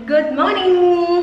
Good morning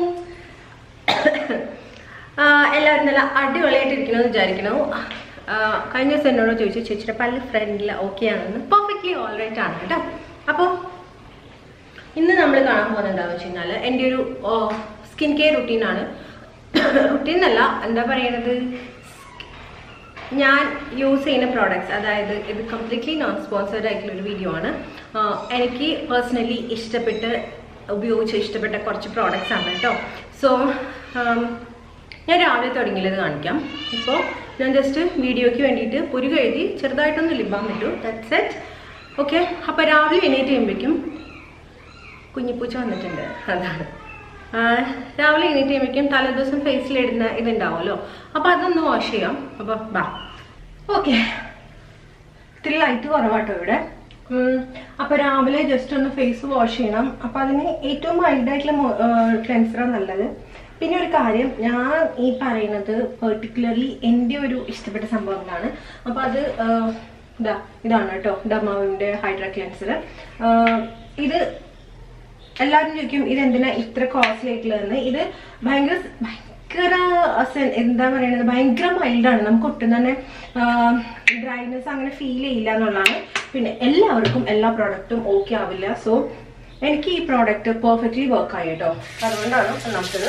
എല്ലാവരും നല്ല അടിപൊളിയായിട്ടിരിക്കണമെന്ന് വിചാരിക്കണു ആ, കഴിഞ്ഞ ദിവസം എന്നോട് ചോദിച്ചു ചേച്ചിയുടെ പല ഫ്രണ്ടിൽ ഓക്കെ ആണെന്ന് പെർഫെക്റ്റ്ലി ഓൾ റൈറ്റ് ആണ് കേട്ടോ അപ്പോൾ ഇന്ന് നമ്മൾ കാണാൻ പോകുന്നത് എന്താണെന്ന് വെച്ച് കഴിഞ്ഞാൽ എൻ്റെ ഒരു സ്കിൻ കെയർ റുട്ടീനാണ് റുട്ടീൻ എന്നല്ല എന്താ പറയണത് ഞാൻ യൂസ് ചെയ്യുന്ന പ്രോഡക്റ്റ്സ് അതായത് ഇത് കംപ്ലീറ്റ്ലി നോൺ സ്പോൺസേർഡ് ആയിട്ടുള്ള ഒരു വീഡിയോ ആണ് ആഹ് എനിക്ക് പേഴ്സണലി ഇഷ്ടപ്പെട്ട് ഉപയോഗിച്ച് ഇഷ്ടപ്പെട്ട കുറച്ച് പ്രോഡക്റ്റ്സ് ആണ് കേട്ടോ സോ ഞാൻ രാവിലെ തുടങ്ങിയത് കാണിക്കാം ഇപ്പോൾ ഞാൻ ജസ്റ്റ് വീഡിയോയ്ക്ക് വേണ്ടിയിട്ട് പുരു കഴുകി ചെറുതായിട്ടൊന്ന് ലിബാൻ പറ്റൂ ദാറ്റ് സെറ്റ് ഓക്കെ അപ്പോൾ രാവിലെ എണീറ്റ് ചെയ്യുമ്പോഴേക്കും കുഞ്ഞിപ്പൂച്ച വന്നിട്ടുണ്ട് അതാണ് ആ, രാവിലെ എണീറ്റ് കഴിയുമ്പോഴേക്കും തലേദിവസം ഫേസിലിടുന്ന ഇതുണ്ടാവുമല്ലോ അപ്പോൾ അതൊന്ന് വാഷ് ചെയ്യാം അപ്പോൾ ബാ ഓക്കെ ഇത്തിരി ലൈറ്റ് കുറവാട്ടോ ഇവിടെ ഉം, അപ്പോൾ രാവിലെ ജസ്റ്റ് ഒന്ന് ഫേസ് വാഷ് ചെയ്യണം അപ്പോൾ അതിന് ഏറ്റവും മൈൽഡായിട്ടുള്ള ക്ലെൻസറാണ് നല്ലത് പിന്നെ ഒരു കാര്യം ഞാൻ ഈ പറയുന്നത് പെർട്ടിക്കുലർലി എൻ്റെ ഒരു ഇഷ്ടപ്പെട്ട സംഭവങ്ങളാണ് അപ്പോൾ അത് ആ, ഇതാ ഇതാണ് കേട്ടോ ഡമാവിൻ്റെ ഹൈഡ്ര ക്ലെൻസർ ഇത് എല്ലാവരും ചോദിക്കും ഇത് എന്തിനാ ഇത്ര കോസ്റ്റ്ലി ആയിട്ടുള്ളതെന്ന് ഇത് ഭയങ്കര ഭയങ്കര സെ- എന്താ പറയുന്നത് ഭയങ്കര മൈൽഡാണ് നമുക്ക് ഒട്ടും തന്നെ ഡ്രൈനെസ് അങ്ങനെ ഫീൽ ചെയ്യില്ല എന്നുള്ളതാണ് പിന്നെ എല്ലാവർക്കും എല്ലാ പ്രോഡക്റ്റും ഓക്കെ ആവില്ല സോ എനിക്ക് ഈ പ്രോഡക്റ്റ് പെർഫെക്റ്റ്ലി വർക്ക് ആയി കേട്ടോ അതുകൊണ്ടാണ് നമുക്കത്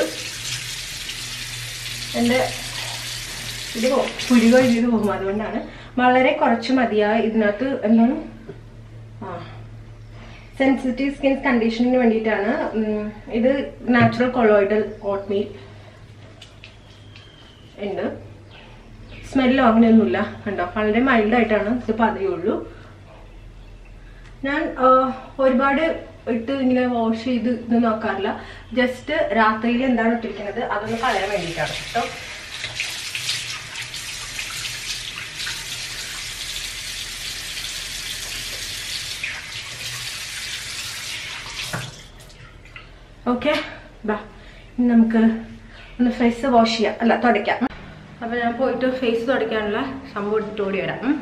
എൻ്റെ ഇത് പോകും പുരി കഴിഞ്ഞത് പോകും അതുകൊണ്ടാണ് വളരെ കുറച്ച് മതിയായ ഇതിനകത്ത് എന്താണ് ആ സെൻസിറ്റീവ് സ്കിൻ കണ്ടീഷനിങ്ങിന് വേണ്ടിയിട്ടാണ് ഉം, ഇത് നാച്ചുറൽ കൊളോയിഡൽ ഓട്ട്മീൽ ഉണ്ട് സ്മെല്ലോ അങ്ങനെയൊന്നുമില്ല കണ്ടോ വളരെ മൈൽഡായിട്ടാണ് ഇത് പതയുള്ളൂ ഞാൻ ആ, ഒരുപാട് ഇട്ട് ഇങ്ങനെ വാഷ് ചെയ്ത് ഇത് നോക്കാറില്ല ജസ്റ്റ് രാത്രിയിൽ എന്താണ് ഇട്ടിരിക്കുന്നത് അതൊന്ന് കളയാൻ വേണ്ടിയിട്ടാണ് കേട്ടോ ഓക്കെ ബാ ഇനി നമുക്ക് ഒന്ന് ഫേസ് വാഷ് ചെയ്യാം അല്ല തുടയ്ക്കാം അപ്പൊ ഞാൻ പോയിട്ട് ഫേസ് തുടയ്ക്കാനുള്ള സംഭവം എടുത്തിട്ട് ഓടി വരാം ഉം.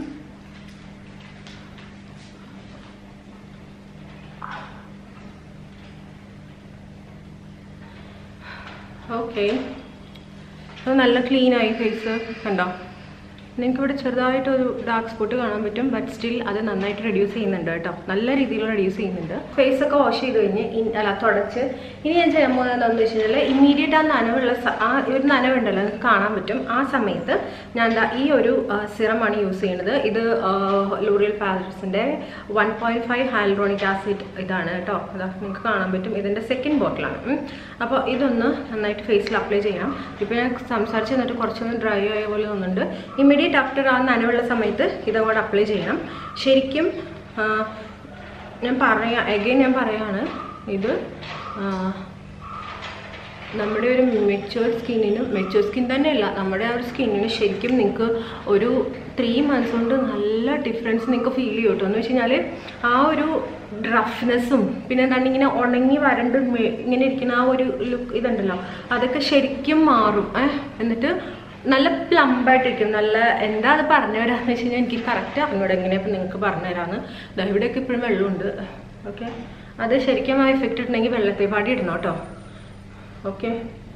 ഓക്കെ അത് നല്ല ക്ലീൻ ആയി ഫേസ് കണ്ടോ നിങ്ങൾക്ക് ഇവിടെ ചെറുതായിട്ടൊരു ഡാർക്ക് സ്പോട്ട് കാണാൻ പറ്റും ബട്ട് സ്റ്റിൽ അത് നന്നായിട്ട് റെഡ്യൂസ് ചെയ്യുന്നുണ്ട് കേട്ടോ നല്ല രീതിയിൽ റെഡ്യൂസ് ചെയ്യുന്നുണ്ട് ഫേസ് ഒക്കെ വാഷ് ചെയ്ത് കഴിഞ്ഞ് ഇൻ- അല്ല തുടച്ച് ഇനി ഞാൻ ചെയ്യാൻ പോകുന്നത് എന്താണെന്ന് വെച്ച് കഴിഞ്ഞാൽ ഇമ്മീഡിയറ്റ് ആ നനവുള്ള സ- ആ ഒരു നനവുണ്ടല്ലോ നിങ്ങൾക്ക് കാണാൻ പറ്റും ആ സമയത്ത് ഞാൻ ദാ ഈ ഒരു സിറമാണ് യൂസ് ചെയ്യുന്നത് ഇത് ലൂറിയൽ പാലസിൻ്റെ one point five hyaluronic acid ഇതാണ് കേട്ടോ അതാ നിങ്ങൾക്ക് കാണാൻ പറ്റും ഇതിൻ്റെ സെക്കൻഡ് ബോട്ടിലാണ് അപ്പോൾ ഇതൊന്ന് നന്നായിട്ട് ഫേസിൽ അപ്ലൈ ചെയ്യണം ഇപ്പോൾ ഞാൻ സംസാരിച്ച് എന്നിട്ട് കുറച്ചൊന്ന് ഡ്രൈ ആയ പോലെ തോന്നുന്നുണ്ട് ഇമ്മീഡിയറ്റ് ആഫ്റ്റർ ആ നനവുള്ള സമയത്ത് ഇതങ്ങോട്ട് അപ്ലൈ ചെയ്യണം ശരിക്കും ആ, ഞാൻ പറയാ എഗെയിൻ ഞാൻ പറയാണ് ഇത് ആ, നമ്മുടെ ഒരു മെച്ചുവേർഡ് സ്കിന്നിനും മെച്ചുവേർഡ് സ്കിൻ തന്നെയല്ല നമ്മുടെ ആ ഒരു സ്കിന്നിന് ശരിക്കും നിങ്ങൾക്ക് ഒരു ത്രീ മന്ത്സ് കൊണ്ട് നല്ല ഡിഫറൻസ് നിങ്ങൾക്ക് ഫീൽ ചെയ്യും കേട്ടോ എന്ന് വെച്ച് കഴിഞ്ഞാൽ ആ ഒരു റഫ്നെസ്സും പിന്നെ എന്താണ് ഇങ്ങനെ ഉണങ്ങി വരണ്ട് മേ- ഇങ്ങനെ ഇരിക്കുന്ന ആ ഒരു ലുക്ക് ഇതുണ്ടല്ലോ അതൊക്കെ ശരിക്കും മാറും ഏഹ് എന്നിട്ട് നല്ല പ്ലംബായിട്ടിരിക്കും നല്ല എന്താ അത് പറഞ്ഞു തരാമെന്ന് വെച്ച് കഴിഞ്ഞാൽ എനിക്ക് കറക്റ്റ് അറിഞ്ഞൂടെ എങ്ങനെയാണ് നിങ്ങൾക്ക് പറഞ്ഞു തരാമെന്ന് ദാ ഇവിടെയൊക്കെ ഇപ്പോഴും വെള്ളമുണ്ട് ഓക്കെ അത് ശരിക്കും ആ എഫക്റ്റ് ഇട്ടുണ്ടെങ്കിൽ വെള്ളത്തെ പാടി ഇടണം കേട്ടോ ഓക്കെ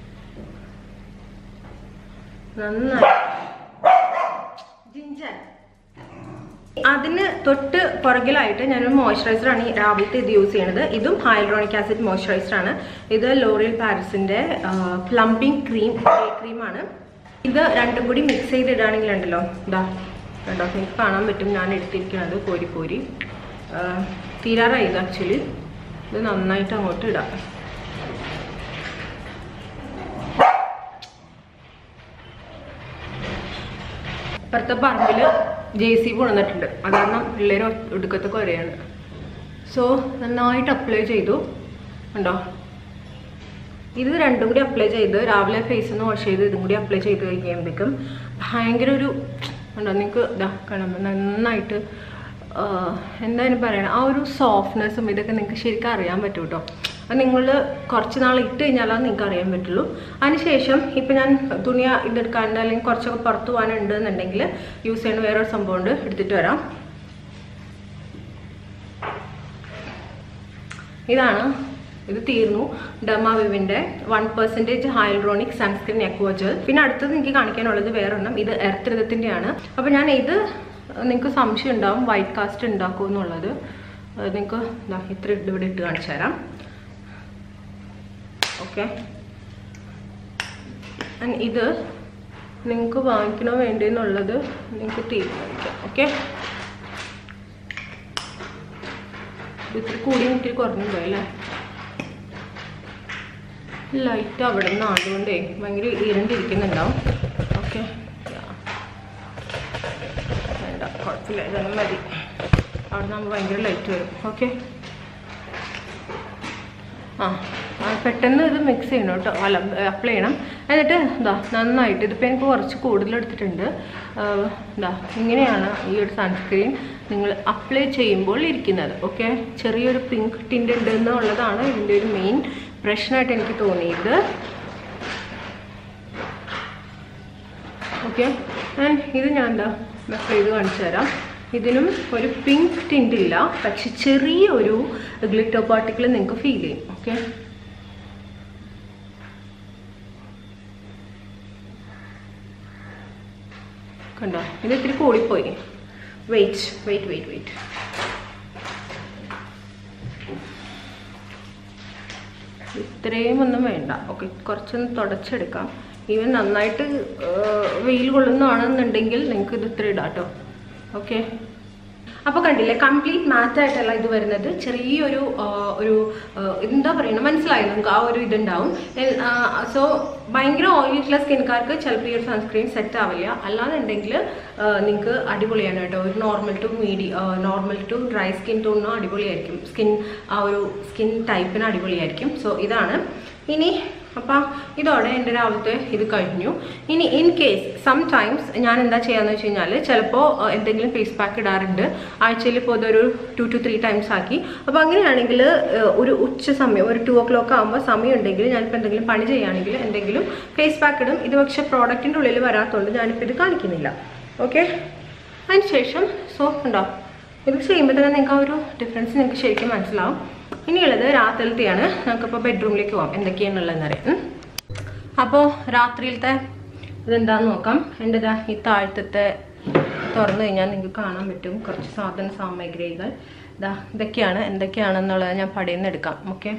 നന്നായി ജിഞ്ചർ അതിന് തൊട്ട് പുറകിലായിട്ട് ഞാനൊരു മോയ്സ്ചറൈസർ ആണ് ഈ രാവിലത്തെ ഇത് യൂസ് ചെയ്യുന്നത് ഇതും ഹൈൽറോണിക് ആസിഡ് മോയ്സ്ചറൈസർ ആണ് ഇത് ലോറിയൽ പാരിസിന്റെ പ്ലംബിംഗ് ക്രീം ക്രീമാണ് ഇത് രണ്ടും കൂടി മിക്സ് ചെയ്തിടുകയാണെങ്കിൽ ഉണ്ടല്ലോ ഇതാ കണ്ടോ നിങ്ങൾക്ക് കാണാൻ പറ്റും ഞാൻ എടുത്തിരിക്കുന്നത് കോരി കോരി ആ, തീരാറായി ഇത് ആക്ച്വലി ഇത് നന്നായിട്ട് അങ്ങോട്ട് ഇടാം ഇപ്പുറത്തെ പറമ്പിൽ ജെ സി ബി കൊണ്ടുവന്നിട്ടുണ്ട് അത് കാരണം പിള്ളേർ ഒടുക്കത്തെ കുറയാണ് സോ നന്നായിട്ട് അപ്ലൈ ചെയ്തു ഉണ്ടോ ഇത് രണ്ടും കൂടി അപ്ലൈ ചെയ്ത് രാവിലെ ഫേസ് ഒന്ന് വാഷ് ചെയ്ത് ഇതും കൂടി അപ്ലൈ ചെയ്ത് കഴിയുമ്പോഴേക്കും ഭയങ്കര ഒരു ഉണ്ടോ നിങ്ങൾക്ക് ഇതാ കാണുമ്പോൾ നന്നായിട്ട് ആഹ്, എന്തായാലും പറയണം ആ ഒരു സോഫ്റ്റ്നെസ്സും ഇതൊക്കെ നിങ്ങൾക്ക് ശരിക്കും അറിയാൻ പറ്റും കേട്ടോ അത് നിങ്ങൾ കുറച്ച് നാൾ ഇട്ട് കഴിഞ്ഞാലാണ് നിങ്ങൾക്ക് അറിയാൻ പറ്റുള്ളൂ അതിനുശേഷം ഇപ്പം ഞാൻ തുണി ഇതെടുക്കാണ്ട് അല്ലെങ്കിൽ കുറച്ചൊക്കെ പുറത്ത് പോകാനുണ്ട് എന്നുണ്ടെങ്കിൽ യൂസ് ചെയ്യുന്ന വേറൊരു സംഭവം ഉണ്ട് എടുത്തിട്ട് വരാം ഇതാണ് ഇത് തീർന്നു ഡമാവിവിൻ്റെ one percentage hyaluronic sunscreen aquagel പിന്നെ അടുത്തത് എനിക്ക് കാണിക്കാനുള്ളത് വേറൊരെണ്ണം ഇത് എർത്തൃതത്തിൻ്റെയാണ് അപ്പോൾ ഞാൻ ഇത് നിങ്ങൾക്ക് സംശയം ഉണ്ടാവും വൈറ്റ് കാസ്റ്റ് ഉണ്ടാക്കുമോ എന്നുള്ളത് അത് നിങ്ങൾക്ക് ഇതാ ഇത്ര ഇട്ട് ഇവിടെ ഇട്ട് കാണിച്ചു തരാം ഓക്കെ ഇത് നിങ്ങൾക്ക് വാങ്ങിക്കണോ വേണ്ടെന്നുള്ളത് നിങ്ങൾക്ക് തീരുമാനിക്കാം ഓക്കെ ഇത്തിരി കൂടി ഇത്തിരി കുറഞ്ഞു പോയി അല്ലേ ലൈറ്റ് അവിടെ നിന്ന് ആയതുകൊണ്ടേ ഭയങ്കര ഇരുണ്ടിരിക്കുന്നുണ്ടാവും ഓക്കെ വേണ്ട കുഴപ്പമില്ല ഇതൊന്നും മതി അവിടെ നിന്ന് ഭയങ്കര ലൈറ്റ് വരും ഓക്കെ ആ ആ, പെട്ടെന്ന് ഇത് മിക്സ് ചെയ്യണം കേട്ടോ അല്ല അപ്ലൈ ചെയ്യണം എന്നിട്ട് ഇതാ നന്നായിട്ട് ഇതിപ്പോൾ എനിക്ക് കുറച്ച് കൂടുതൽ എടുത്തിട്ടുണ്ട് ആ, ഇതാ ഇങ്ങനെയാണ് ഈ ഒരു സൺസ്ക്രീൻ നിങ്ങൾ അപ്ലൈ ചെയ്യുമ്പോൾ ഇരിക്കുന്നത് ഓക്കെ ചെറിയൊരു പിങ്ക് ടിൻ്റ് ഉണ്ട് എന്നുള്ളതാണ് ഇതിൻ്റെ ഒരു മെയിൻ പ്രശ്നമായിട്ട് എനിക്ക് തോന്നിയത് ഓക്കെ ഇത് ഞാൻ എന്താ അപ്ലൈ ചെയ്ത് കാണിച്ചു തരാം ഇതിനും ഒരു പിങ്ക് ടിൻ്റ് ഇല്ല പക്ഷെ ചെറിയൊരു ഗ്ലിറ്റർ പാർട്ടിക്കിൾ നിങ്ങൾക്ക് ഫീൽ ചെയ്യും ഓക്കെ കണ്ടോ ഇത് ഇത്തിരി കൂടിപ്പോയി വെയിറ്റ് വെയിറ്റ് വെയിറ്റ് വെയിറ്റ് ഇത്രയും ഒന്നും വേണ്ട ഓക്കെ കുറച്ചൊന്ന് തുടച്ചെടുക്കാം ഈവൻ നന്നായിട്ട് വെയിൽ കൊള്ളുന്നതാണെന്നുണ്ടെങ്കിൽ നിങ്ങൾക്ക് ഇത് ഇത്ര ഇടാം കേട്ടോ ഓക്കെ അപ്പോൾ കണ്ടില്ലേ കംപ്ലീറ്റ് മാറ്റ് ആയിട്ടല്ല ഇത് വരുന്നത് ചെറിയൊരു ആ, ഒരു ആ, എന്താ പറയുന്നത് മനസ്സിലായി നിങ്ങൾക്ക് ആ ഒരു ഇതുണ്ടാവും സോ ഭയങ്കര ഓയിലി ഉള്ള സ്കിൻകാർക്ക് ചിലപ്പോൾ ഈ ഒരു സൺസ്ക്രീൻ സെറ്റ് ആവില്ല അല്ലാന്നുണ്ടെങ്കിൽ നിങ്ങൾക്ക് അടിപൊളിയാണ് കേട്ടോ ഒരു normal to medium normal to dry skin ടോണിനും അടിപൊളിയായിരിക്കും സ്കിൻ ആ ഒരു സ്കിൻ ടൈപ്പിന് അടിപൊളിയായിരിക്കും സോ ഇതാണ് ഇനി അപ്പം ഇതോടെ എൻ്റെ രാവിലത്തെ ഇത് കഴിഞ്ഞു ഇനി ഇൻ കേസ് സം ടൈംസ് ഞാൻ എന്താ ചെയ്യാന്ന് വെച്ച് കഴിഞ്ഞാൽ ചിലപ്പോൾ എന്തെങ്കിലും ഫേസ് പാക്ക് ഇടാറുണ്ട് ആഴ്ചയിൽ ഇപ്പോൾ ഇതൊരു ടു ടു ത്രീ ടൈംസ് ആക്കി അപ്പോൾ അങ്ങനെയാണെങ്കിൽ ഒരു ഉച്ച സമയം ഒരു ടു ഓ ക്ലോക്ക് ആകുമ്പോൾ സമയം ഉണ്ടെങ്കിൽ ഞാനിപ്പോൾ എന്തെങ്കിലും പണി ചെയ്യുകയാണെങ്കിൽ എന്തെങ്കിലും ഫേസ് പാക്ക് ഇടും ഇത് പക്ഷേ പ്രോഡക്റ്റിൻ്റെ ഉള്ളിൽ വരാത്തതുകൊണ്ട് ഞാനിപ്പോൾ ഇത് കാണിക്കുന്നില്ല ഓക്കെ അതിന് ശേഷം സോപ്പ് ഉണ്ടോ ഇത് ചെയ്യുമ്പോൾ തന്നെ നിങ്ങൾക്ക് ആ ഒരു ഡിഫറൻസ് നിങ്ങൾക്ക് ശരിക്കും മനസ്സിലാവും ഇനിയുള്ളത് രാത്രിയിലത്തെയാണ് നമുക്കിപ്പോൾ ബെഡ്റൂമിലേക്ക് പോകാം എന്തൊക്കെയാണുള്ളതെന്ന് അറിയാം ഉം. അപ്പോൾ രാത്രിയിലത്തെ ഇതെന്താന്ന് നോക്കാം എൻ്റെ ദാ ഈ താഴത്തെ തുറന്നു കഴിഞ്ഞാൽ നിങ്ങൾക്ക് കാണാൻ പറ്റും കുറച്ച് സാധന സാമഗ്രികൾ ഇതാ ഇതൊക്കെയാണ് എന്തൊക്കെയാണെന്നുള്ളത് ഞാൻ പടയിൽ നിന്ന് എടുക്കാം ഓക്കെ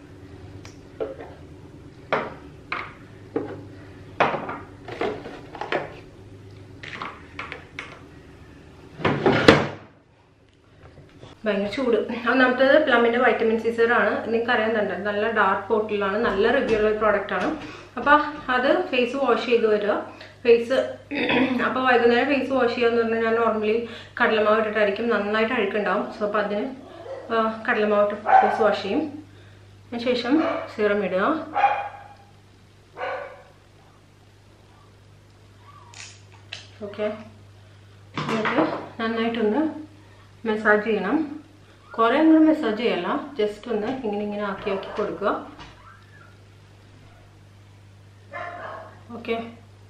ഭയങ്കര ചൂട് ഒന്നാമത്തത് പ്ലമ്മിൻ്റെ വൈറ്റമിൻ സി ആണ് നിങ്ങൾക്ക് അറിയാൻ നല്ല ഡാർക്ക് ബോട്ടിലാണ് നല്ല റിവ്യൂ ഉള്ള പ്രോഡക്റ്റ് ആണ് അപ്പോൾ അത് ഫേസ് വാഷ് ചെയ്ത് വരിക ഫേസ് അപ്പോൾ വൈകുന്നേരം ഫേസ് വാഷ് ചെയ്യുക എന്ന് പറഞ്ഞാൽ ഞാൻ നോർമലി കടലമാവ് ഇട്ടിട്ടായിരിക്കും നന്നായിട്ട് അഴുക്കുണ്ടാവും സോ അപ്പോൾ അതിന് ആ, കടലമാവ് ഇട്ട് ഫേസ് വാഷ് ചെയ്യും അതിന് ശേഷം സീറം ഇടുക ഓക്കെ എന്നിട്ട് നന്നായിട്ടൊന്ന് മസാജ് ചെയ്യണം കുറേ അങ്ങോട്ട് മസാജ് ചെയ്യല്ല ജസ്റ്റ് ഒന്ന് ഇങ്ങനെ ഇങ്ങനെ ആക്കി ആക്കി കൊടുക്കുക ഓക്കെ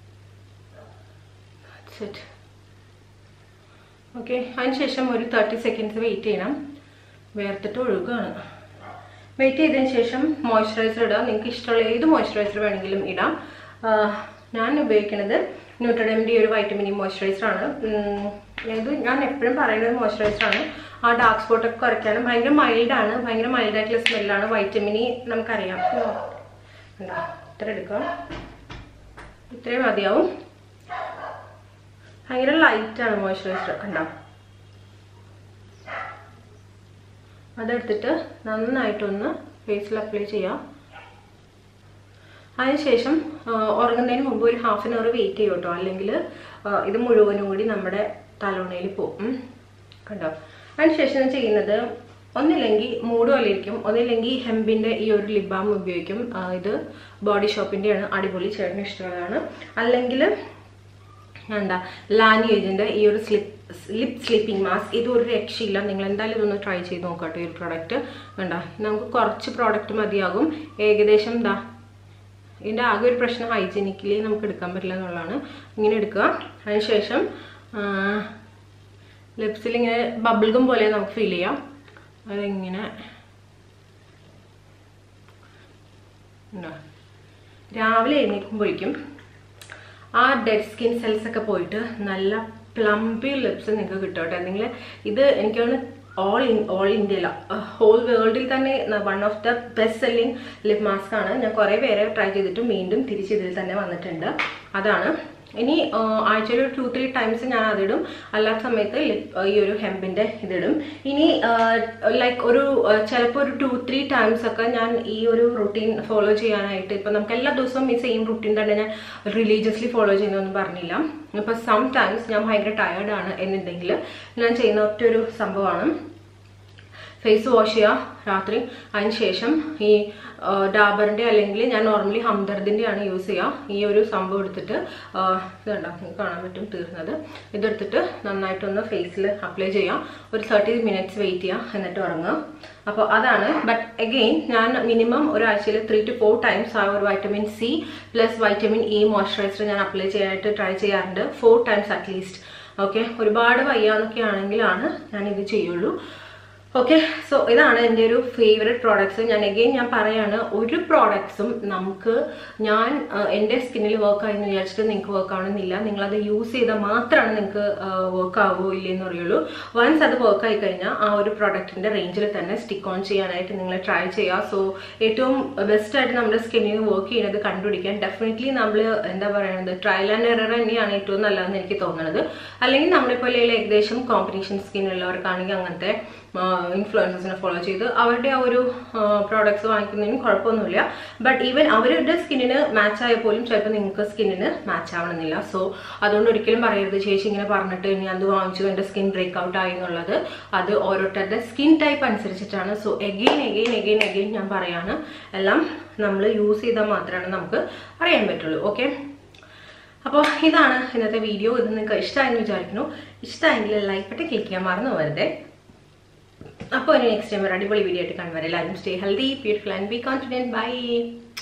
സെറ്റ് ഓക്കെ അതിനുശേഷം ഒരു തേർട്ടി സെക്കൻഡ്സ് വെയിറ്റ് ചെയ്യണം വേർത്തിട്ട് ഒഴുകുകയാണ് വെയിറ്റ് ചെയ്തതിന് ശേഷം മോയ്സ്ചറൈസർ ഇടുക നിങ്ങൾക്ക് ഇഷ്ടമുള്ള ഏത് മോയ്സ്ചറൈസർ വേണമെങ്കിലും ഇടാം ആ, ഞാൻ ഉപയോഗിക്കുന്നത് ന്യൂട്രഡമിൻ്റെ ഒരു വൈറ്റമിൻ ഇ മോയ്സ്ചറൈസർ ആണ് ഉം, ഇത് ഞാൻ എപ്പോഴും പറയുന്നത് മോയ്സ്ചറൈസർ ആണ് ആ ഡാർക്ക് സ്പോട്ട് ഒക്കെ കുറയ്ക്കാനും ഭയങ്കര മൈൽഡാണ് ഭയങ്കര മൈൽഡായിട്ടുള്ള സ്മെല്ലാണ് വൈറ്റമിൻ ഇ നമുക്കറിയാം ഉണ്ടോ? ഇത്ര എടുക്കുക ഇത്രയും മതിയാവും ഭയങ്കര ലൈറ്റാണ് മോയ്സ്ചറൈസർ കണ്ടോ അതെടുത്തിട്ട് നന്നായിട്ടൊന്ന് ഫേസിൽ അപ്ലൈ ചെയ്യാം അതിനുശേഷം ആ, ഉറങ്ങുന്നതിന് മുമ്പ് ഒരു ഹാഫ് ആൻ അവർ വെയിറ്റ് ചെയ്യും കേട്ടോ അല്ലെങ്കിൽ ഇത് മുഴുവനും കൂടി നമ്മുടെ തലോണയിൽ പോകും ഉം. കണ്ടോ അതിനുശേഷം ഞാൻ ചെയ്യുന്നത് ഒന്നില്ലെങ്കിൽ മൂട് പോലെ ഇരിക്കും ഒന്നില്ലെങ്കിൽ ഹെമ്പിൻ്റെ ഈ ഒരു ലിപ് ബാം ഉപയോഗിക്കും ആ, ഇത് ബോഡി ഷോപ്പിൻ്റെയാണ് അടിപൊളി ചേട്ടന് ഇഷ്ടമുള്ളതാണ് അല്ലെങ്കിൽ എന്താ ലാനിയേജിൻ്റെ ഈ ഒരു സ്ലിപ്പ് ലിപ് സ്ലീപ്പിംഗ് മാസ്ക് ഇത് ഒരു രക്ഷയില്ല നിങ്ങൾ എന്തായാലും ഇതൊന്ന് ട്രൈ ചെയ്ത് നോക്കട്ടെ ഈ ഒരു പ്രോഡക്റ്റ് വേണ്ട നമുക്ക് കുറച്ച് പ്രോഡക്റ്റ് മതിയാകും ഏകദേശം എന്താ ഇതിൻ്റെ ആകെ ഒരു പ്രശ്നം ഹൈജീനിക്കലി നമുക്ക് എടുക്കാൻ പറ്റില്ല എന്നുള്ളതാണ് ഇങ്ങനെ എടുക്കുക അതിനുശേഷം ലിപ്സിൽ ഇങ്ങനെ ബബിൾഗം പോലെ നമുക്ക് ഫീൽ ചെയ്യാം അതിങ്ങനെ ഉണ്ടോ? രാവിലെ എഴുന്നേൽക്കുമ്പോഴേക്കും ആ ഡെഡ് സ്കിൻ സെൽസ് ഒക്കെ പോയിട്ട് നല്ല പ്ലംബി ലിപ്സ് നിങ്ങൾക്ക് കിട്ടും കേട്ടോ എന്തെങ്കിലും ഇത് എനിക്ക് തോന്നുന്നു ഓൾ ഇൻ ഓൾ ഇന്ത്യയില ഹോൾ വേൾഡിൽ തന്നെ one of the best selling lip mask ആണ് ഞാൻ കുറേ പേരെ ട്രൈ ചെയ്തിട്ട് വീണ്ടും തിരിച്ച് ഇതിൽ തന്നെ വന്നിട്ടുണ്ട് അതാണ് ഇനി ആഴ്ചയിൽ ഒരു ടു ത്രീ ടൈംസ് ഞാൻ അതിടും അല്ലാത്ത സമയത്ത് ലിപ് ഈ ഒരു ഹെമ്പിൻ്റെ ഇതിടും ഇനി ലൈക്ക് ഒരു ചിലപ്പോൾ ഒരു ടു ത്രീ ടൈംസ് ഒക്കെ ഞാൻ ഈ ഒരു റുട്ടീൻ ഫോളോ ചെയ്യാനായിട്ട് ഇപ്പം നമുക്ക് എല്ലാ ദിവസവും ഈ സെയിം റുട്ടീൻ തന്നെ ഞാൻ റിലീജിയസ്ലി ഫോളോ ചെയ്യുന്നതൊന്നും പറഞ്ഞില്ല ഇപ്പം സം ടൈംസ് ഞാൻ ഭയങ്കര ടയേർഡാണ് എന്നുണ്ടെങ്കിൽ ഞാൻ ചെയ്യുന്ന ഒറ്റ ഒരു സംഭവമാണ് ഫേസ് വാഷ് ചെയ്യുക രാത്രി അതിന് ശേഷം ഈ ഡാബറിൻ്റെ അല്ലെങ്കിൽ ഞാൻ നോർമലി ഹംദർദിൻ്റെ ആണ് യൂസ് ചെയ്യുക ഈ ഒരു സംഭവം എടുത്തിട്ട് ഇതുണ്ടോ നിങ്ങൾക്ക് കാണാൻ പറ്റും തീർന്നത് ഇതെടുത്തിട്ട് നന്നായിട്ടൊന്ന് ഫേസിൽ അപ്ലൈ ചെയ്യാം ഒരു തേർട്ടി മിനിറ്റ്സ് വെയിറ്റ് ചെയ്യുക എന്നിട്ട് ഉറങ്ങുക അപ്പോൾ അതാണ് ബട്ട് അഗെയിൻ ഞാൻ മിനിമം ഒരാഴ്ചയിൽ ത്രീ ടു ഫോർ ടൈംസ് ആ ഒരു vitamin C plus vitamin E moisturiser ഞാൻ അപ്ലൈ ചെയ്യാനായിട്ട് ട്രൈ ചെയ്യാറുണ്ട് ഫോർ ടൈംസ് അറ്റ്ലീസ്റ്റ് ഓക്കെ ഒരുപാട് വയ്യാന്നൊക്കെ ആണെങ്കിലാണ് ഞാൻ ഇത് ചെയ്യുള്ളൂ ഓക്കെ സോ ഇതാണ് എൻ്റെ ഒരു ഫേവറേറ്റ് പ്രോഡക്ട്സ് ഞാൻ എഗെയിൻ ഞാൻ പറയാണ് ഒരു പ്രോഡക്ട്സും നമുക്ക് ഞാൻ ആ, എൻ്റെ സ്കിന്നിൽ വർക്ക് ആയെന്ന് വിചാരിച്ചിട്ട് നിങ്ങൾക്ക് വർക്ക് ആവണമെന്നില്ല നിങ്ങളത് യൂസ് ചെയ്താൽ മാത്രമാണ് നിങ്ങൾക്ക് വർക്ക് ആവുമോ ഇല്ലെന്ന് അറിയുള്ളൂ വൺസ് അത് വർക്ക് ആയി കഴിഞ്ഞാൽ ആ ഒരു പ്രോഡക്റ്റിൻ്റെ റേഞ്ചിൽ തന്നെ സ്റ്റിക്ക് ഓൺ ചെയ്യാനായിട്ട് നിങ്ങൾ ട്രൈ ചെയ്യുക സോ ഏറ്റവും ബെസ്റ്റ് ആയിട്ട് നമ്മുടെ സ്കിന്നിന് വർക്ക് ചെയ്യുന്നത് കണ്ടുപിടിക്കാൻ ഡെഫിനറ്റ്ലി നമ്മൾ എന്താ പറയുന്നത് ട്രയൽ ആൻഡ് എറർ തന്നെയാണ് ഏറ്റവും നല്ലതെന്ന് എനിക്ക് തോന്നുന്നത് അല്ലെങ്കിൽ നമ്മളെ പോലെയുള്ള ഏകദേശം കോമ്പിനേഷൻ സ്കിൻ ഉള്ളവർക്കാണെങ്കിൽ അങ്ങനത്തെ ഇൻഫ്ലുവൻസസിനെ ഫോളോ ചെയ്ത് അവരുടെ ആ ഒരു പ്രോഡക്ട്സ് വാങ്ങിക്കുന്നതിന് കുഴപ്പമൊന്നുമില്ല ബട്ട് ഈവൻ അവരുടെ സ്കിന്നിന് മാച്ച് ആയ പോലും ചിലപ്പോൾ നിങ്ങൾക്ക് സ്കിന്നിന് മാച്ച് ആവണമെന്നില്ല സോ അതുകൊണ്ട് ഒരിക്കലും പറയരുത് ചേച്ചി ഇങ്ങനെ പറഞ്ഞിട്ട് ഇനി അത് വാങ്ങിച്ചു എൻ്റെ സ്കിൻ ബ്രേക്ക് ഔട്ട് ആയി എന്നുള്ളത് അത് ഓരോരുത്തരുടെ സ്കിൻ ടൈപ്പ് അനുസരിച്ചിട്ടാണ് so again again again again ഞാൻ പറയാണ് എല്ലാം നമ്മൾ യൂസ് ചെയ്താൽ മാത്രമാണ് നമുക്ക് അറിയാൻ പറ്റുള്ളൂ ഓക്കെ അപ്പോൾ ഇതാണ് ഇന്നത്തെ വീഡിയോ ഇത് നിങ്ങൾക്ക് ഇഷ്ടമായെന്ന് വിചാരിക്കുന്നു ഇഷ്ടമായെങ്കിൽ ലൈക്ക് ബട്ടൺ ക്ലിക്ക് ചെയ്യാൻ മറന്നു പോകരുതേ അപ്പോൾ ഇനി നെക്സ്റ്റ് ടൈം ഒരു അടിപൊളി വീഡിയോ ആയിട്ട് കാണുവരെ എല്ലാവരും stay healthy beautiful and be confident by